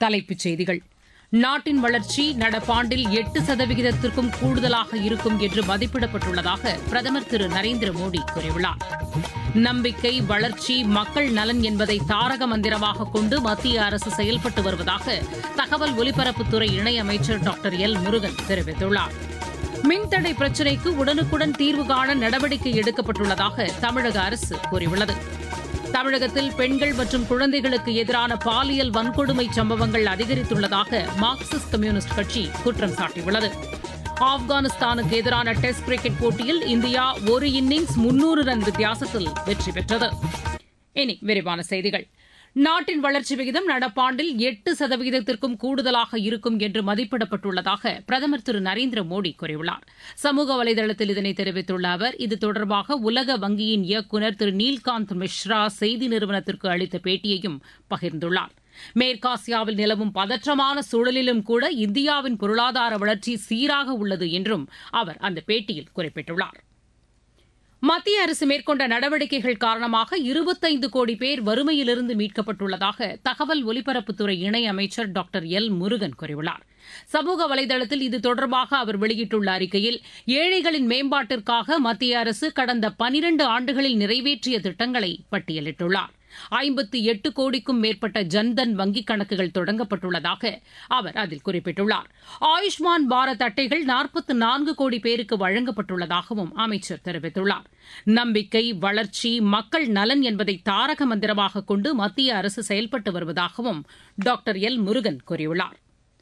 தலைப்புச் செய்திகள் நாட்டின் வளர்ச்சி நடப்பாண்டில் எட்டு சதவிகிதத்திற்கும் கூடுதலாக இருக்கும் என்று மதிப்பிடப்பட்டுள்ளதாக பிரதமர் திரு நரேந்திர மோடி கூறியுள்ளார் நம்பிக்கை வளர்ச்சி மக்கள் நலன் என்பதை தாரக மந்திரமாக கொண்டு மத்திய அரசு செயல்பட்டு வருவதாக தகவல் ஒலிபரப்புத்துறை இணையமைச்சர் டாக்டர் எல் முருகன் தெரிவித்துள்ளார் மின்தடை பிரச்சினைக்கு உடனுக்குடன் தீர்வு காண நடவடிக்கை எடுக்கப்பட்டுள்ளதாக தமிழக அரசு கூறியுள்ளது தமிழகத்தில் பெண்கள் மற்றும் குழந்தைகளுக்கு எதிரான பாலியல் வன்கொடுமை சம்பவங்கள் அதிகரித்துள்ளதாக மார்க்சிஸ்ட் கம்யூனிஸ்ட் கட்சி குற்றம் சாட்டியுள்ளது ஆப்கானிஸ்தானுக்கு எதிரான டெஸ்ட் கிரிக்கெட் போட்டியில் இந்தியா ஒரு இன்னிங்ஸ் முன்னூறு ரன் வித்தியாசத்தில் வெற்றி பெற்றது இனி விரிவான செய்திகள் நாட்டின் வளர்ச்சி விகிதம் நடப்பாண்டில் எட்டு சதவிகிதத்திற்கும் கூடுதலாக இருக்கும் என்று மதிப்பிடப்பட்டுள்ளதாக பிரதமர் திரு நரேந்திர மோடி கூறியுள்ளார் சமூக வலைதளத்தில் இதனை தெரிவித்துள்ள அவர் இது தொடர்பாக உலக வங்கியின் இயக்குநர் திரு நீல்காந்த் மிஸ்ரா செய்தி நிறுவனத்திற்கு அளித்த பேட்டியையும் பகிர்ந்துள்ளார் மேற்காசியாவில் நிலவும் பதற்றமான சூழலிலும் கூட இந்தியாவின் பொருளாதார வளர்ச்சி சீராக உள்ளது என்றும் அவர் அந்த பேட்டியில் குறிப்பிட்டுள்ளார் மத்திய அரசு மேற்கொண்ட நடவடிக்கைகள் காரணமாக இருபத்தைந்து கோடி பேர் வறுமையிலிருந்து மீட்கப்பட்டுள்ளதாக தகவல் ஒலிபரப்புத்துறை இணையமைச்சர் டாக்டர் எல் முருகன் கூறியுள்ளார் சமூக வலைதளத்தில் இது தொடர்பாக அவர் வெளியிட்டுள்ள அறிக்கையில் ஏழைகளின் மேம்பாட்டிற்காக மத்திய அரசு கடந்த பனிரண்டு ஆண்டுகளில் நிறைவேற்றிய திட்டங்களை பட்டியலிட்டுள்ளார் ஐம்பத்தி எட்டு கோடிக்கும் மேற்பட்ட ஜன்தன் வங்கிக் கணக்குகள் தொடங்கப்பட்டுள்ளதாக அவர் அதில் குறிப்பிட்டுள்ளார் ஆயுஷ்மான் பாரத் அட்டைகள் நாற்பத்தி நான்கு கோடி பேருக்கு வழங்கப்பட்டுள்ளதாகவும் அமைச்சர் தெரிவித்துள்ளார் நம்பிக்கை வளர்ச்சி மக்கள் நலன் என்பதை தாரக மந்திரமாக கொண்டு மத்திய அரசு செயல்பட்டு வருவதாகவும் டாக்டர் எல் முருகன் கூறியுள்ளார்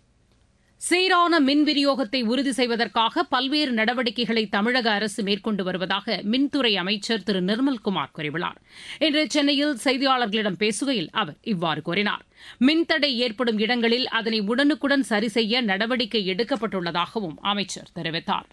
சீரான மின் விநியோகத்தை உறுதி செய்வதற்காக பல்வேறு நடவடிக்கைகளை தமிழக அரசு மேற்கொண்டு வருவதாக மின்துறை அமைச்சர் திரு நிர்மல்குமார் கூறியுள்ளார் இன்று சென்னையில் செய்தியாளர்களிடம் பேசுகையில் அவர் இவ்வாறு கூறினார் மின்தடை ஏற்படும் இடங்களில் அதனை உடனுக்குடன் சரி செய்ய நடவடிக்கை எடுக்கப்பட்டுள்ளதாகவும் அமைச்சர் தெரிவித்தார்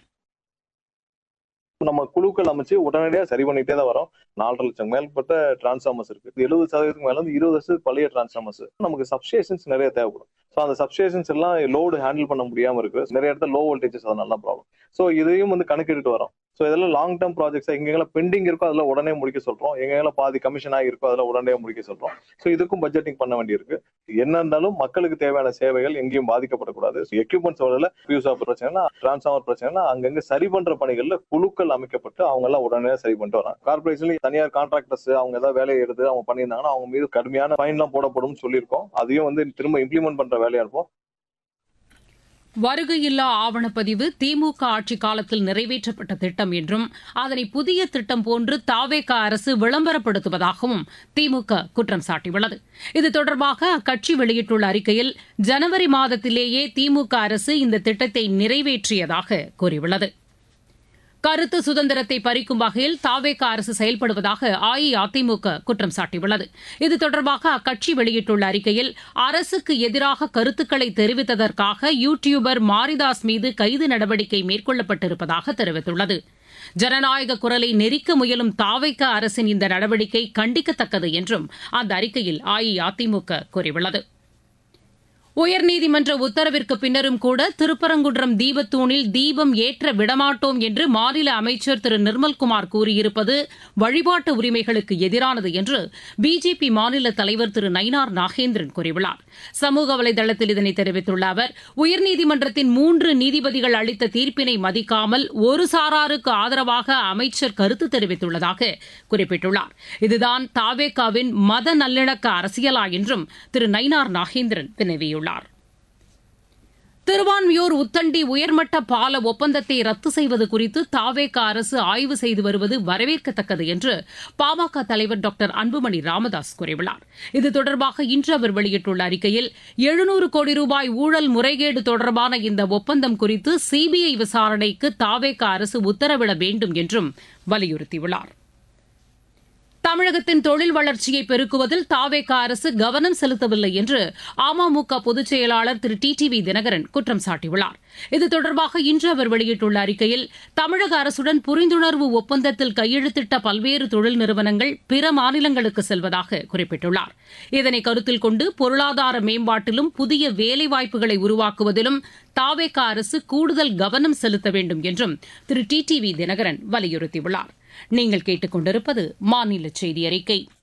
நம்ம குழுக்கள் அமைச்சு உடனடியாக சரி பண்ணிட்டே தான் வரோம் நாலரை லட்சம் மேற்பட்ட டிரான்ஸ்ஃபார்மர்ஸ் இருக்கு எழுபது சதவீதத்துக்கு மேல வந்து இருபது வருஷத்துக்கு பழைய டிரான்ஸ்ஃபார்மர்ஸ் நமக்கு சப்ஸ்டேஷன்ஸ் நிறைய தேவைப்படும் ஸோ அந்த சப்ஸ்டேஷன்ஸ் எல்லாம் லோடு ஹேண்டில் பண்ண முடியாம இருக்கு நிறைய இடத்துல லோ வோல்டேஜஸ் அதனால தான் ப்ராப்ளம் ஸோ இதையும் வந்து கணக்கிட்டு வரோம் ஸோ இதெல்லாம் லாங் டேர்ம் ப்ராஜெக்ட்ஸ் எங்கெல்லாம் பெண்டிங் இருக்கோ அதில் உடனே முடிக்க சொல்றோம் எங்கெல்லாம் பாதி கமிஷன் ஆகிருக்கோ அதில் உடனே முடிக்க சொல்றோம் ஸோ இதுக்கும் பட்ஜெட்டிங் பண்ண வேண்டியிருக்கு என்ன இருந்தாலும் மக்களுக்கு தேவையான சேவைகள் எங்கேயும் பாதிக்கப்படக்கூடாது எக்யூப்மெண்ட்ஸ் வரல ஃபியூஸ் ஆஃப் பிரச்சனைனா டிரான்ஸ்ஃபார்மர் பிரச்சனைனா அங்கங்க சரி பண்ற பணிகள்ல குழுக்கள் அமைக்கப்பட்டு அவங்க எல்லாம் உடனே சரி பண்ணிட்டு வராங்க கார்பரேஷன்ல தனியார் கான்ட்ராக்டர்ஸ் அவங்க ஏதாவது வேலையை எடுத்து அவங்க பண்ணியிருந்தாங்கன்னா அவங்க மீது கடுமையான ஃபைன் எல்லாம் போடப்படும் சொல்லியிருக்கோம் அதையும் வந்து திரும்ப இம்ப்ளிமெண்ட் பண்ற வேலையா இருப்போம் வருகையில்லா ஆவணப்பதிவு திமுக ஆட்சி காலத்தில் நிறைவேற்றப்பட்ட திட்டம் என்றும் அதனை புதிய திட்டம் போன்று தாவேக அரசு விளம்பரப்படுத்துவதாகவும் திமுக குற்றம் சாட்டியுள்ளது இது தொடர்பாக அக்கட்சி வெளியிட்டுள்ள அறிக்கையில் ஜனவரி மாதத்திலேயே திமுக அரசு இந்த திட்டத்தை நிறைவேற்றியதாக கூறியுள்ளது கருத்து சுதந்திரத்தை பறிக்கும் வகையில் தாவேக அரசு செயல்படுவதாக அஇஅதிமுக குற்றம் சாட்டியுள்ளது இது தொடர்பாக அக்கட்சி வெளியிட்டுள்ள அறிக்கையில் அரசுக்கு எதிராக கருத்துக்களை தெரிவித்ததற்காக யூ டியூபர் மாரிதாஸ் மீது கைது நடவடிக்கை மேற்கொள்ளப்பட்டிருப்பதாக தெரிவித்துள்ளது ஜனநாயக குரலை நெரிக்க முயலும் தாவைக்க அரசின் இந்த நடவடிக்கை கண்டிக்கத்தக்கது என்றும் அந்த அறிக்கையில் அஇஅதிமுக கூறியுள்ளது உயர்நீதிமன்ற உத்தரவிற்கு பின்னரும் கூட திருப்பரங்குன்றம் தீபத்தூணில் தீபம் ஏற்ற விடமாட்டோம் என்று மாநில அமைச்சர் திரு நிர்மல்குமார் கூறியிருப்பது வழிபாட்டு உரிமைகளுக்கு எதிரானது என்று பிஜேபி மாநில தலைவர் திரு நயினார் நாகேந்திரன் கூறியுள்ளார் சமூக வலைதளத்தில் இதனை தெரிவித்துள்ள அவர் உயர்நீதிமன்றத்தின் மூன்று நீதிபதிகள் அளித்த தீர்ப்பினை மதிக்காமல் ஒரு சாராருக்கு ஆதரவாக அமைச்சர் கருத்து தெரிவித்துள்ளதாக குறிப்பிட்டுள்ளார் இதுதான் தாவேகாவின் மத நல்லிணக்க அரசியலா என்றும் திரு நயினார் நாகேந்திரன் வினவியுள்ளார் திருவான்மியூர் உத்தண்டி உயர்மட்ட பால ஒப்பந்தத்தை ரத்து செய்வது குறித்து தாவேக அரசு ஆய்வு செய்து வருவது வரவேற்கத்தக்கது என்று பாமக தலைவர் டாக்டர் அன்புமணி ராமதாஸ் கூறியுள்ளார் இது தொடர்பாக இன்று அவர் வெளியிட்டுள்ள அறிக்கையில் எழுநூறு கோடி ரூபாய் ஊழல் முறைகேடு தொடர்பான இந்த ஒப்பந்தம் குறித்து சிபிஐ விசாரணைக்கு தாவேக அரசு உத்தரவிட வேண்டும் என்றும் வலியுறுத்தியுள்ளார் தமிழகத்தின் தொழில் வளர்ச்சியை பெருக்குவதில் தாவேக அரசு கவனம் செலுத்தவில்லை என்று அமமுக பொதுச் செயலாளர் Thiru T T V Dhinakaran குற்றம் சாட்டியுள்ளார் இது தொடர்பாக இன்று அவர் வெளியிட்டுள்ள அறிக்கையில் தமிழக அரசுடன் புரிந்துணர்வு ஒப்பந்தத்தில் கையெழுத்திட்ட பல்வேறு தொழில் நிறுவனங்கள் பிற மாநிலங்களுக்கு செல்வதாக குறிப்பிட்டுள்ளார் இதனை கருத்தில் கொண்டு பொருளாதார மேம்பாட்டிலும் புதிய வேலைவாய்ப்புகளை உருவாக்குவதிலும் தாவேக அரசு கூடுதல் கவனம் செலுத்த வேண்டும் என்றும் Thiru T T V Dhinakaran வலியுறுத்தியுள்ளார் நீங்கள் கேட்டுக்கொண்டிருப்பது மாநில செய்தி அறிக்கை